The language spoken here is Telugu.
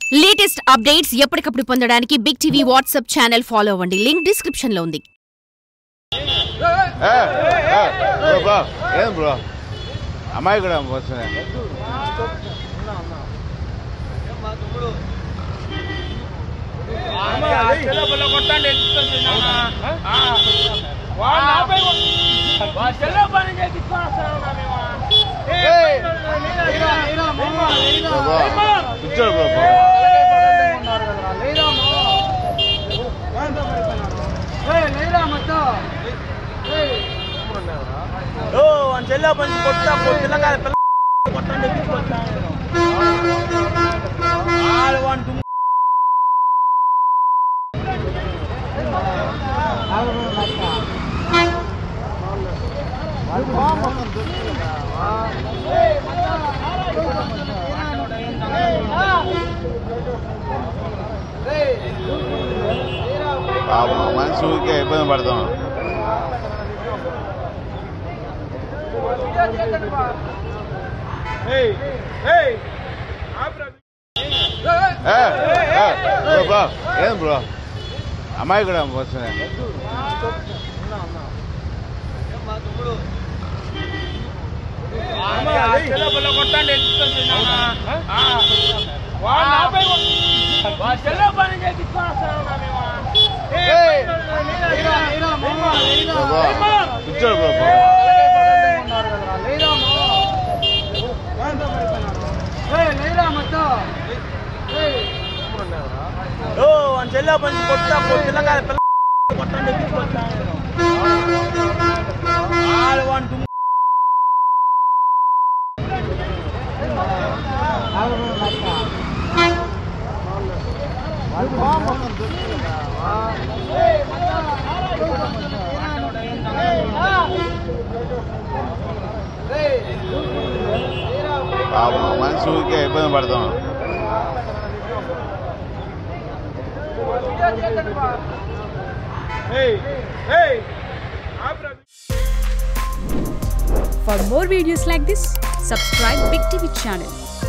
లేటెస్ట్ అప్డేట్స్ ఎప్పటికప్పుడు పొందడానికి big TV WhatsApp channel follow అవ్వండి లింక్ డిస్క్రిప్షన్ లో ఉంది ఏ, ఏ, బ్రో, బ్రో, ఏం బ్రో అమ్మాయి కూడా వస్తుంది బ్రో, బ్రో, కూర్చోడు బ్రో బ్రో. ఓ అని చెల్లె పని కొట్టా పిల్లకాయ పిల్ల కొట్టండి ఎక్కించుకొచ్చాను ఆడు వాని దుమ్ము పాపం మనిషి ఊరికే ఇబ్బంది పడతాం ఏయ్ ఏయ్ ఆపురా. ఏ, ఏ, బ్రో, బ్రో, ఏం బ్రో అమ్మాయి కూడా వస్తుంది అమ్మ, ఆ చెల్లె పిల్ల కొట్టండి ఎక్కించుకొచ్చాను. ఆ, వాడు నాపై కొట్టు. వాడు చెల్లె పని చేయించుకొస్తాను మేము. ఏయ్. బ్రో, బ్రో, కూర్చోడు బ్రో బ్రో. ఓ అని చెల్లె పని కొట్టా పిల్లకాయ పిల్ల కొట్టండి ఎక్కించుకొచ్చాను ఆడు వాని దుమ్ము పాపం మనిషి ఊరికే ఇబ్బంది పడతాం ఏయ్ ఏయ్ ఆపురా. For more videos like this, subscribe Big TV channel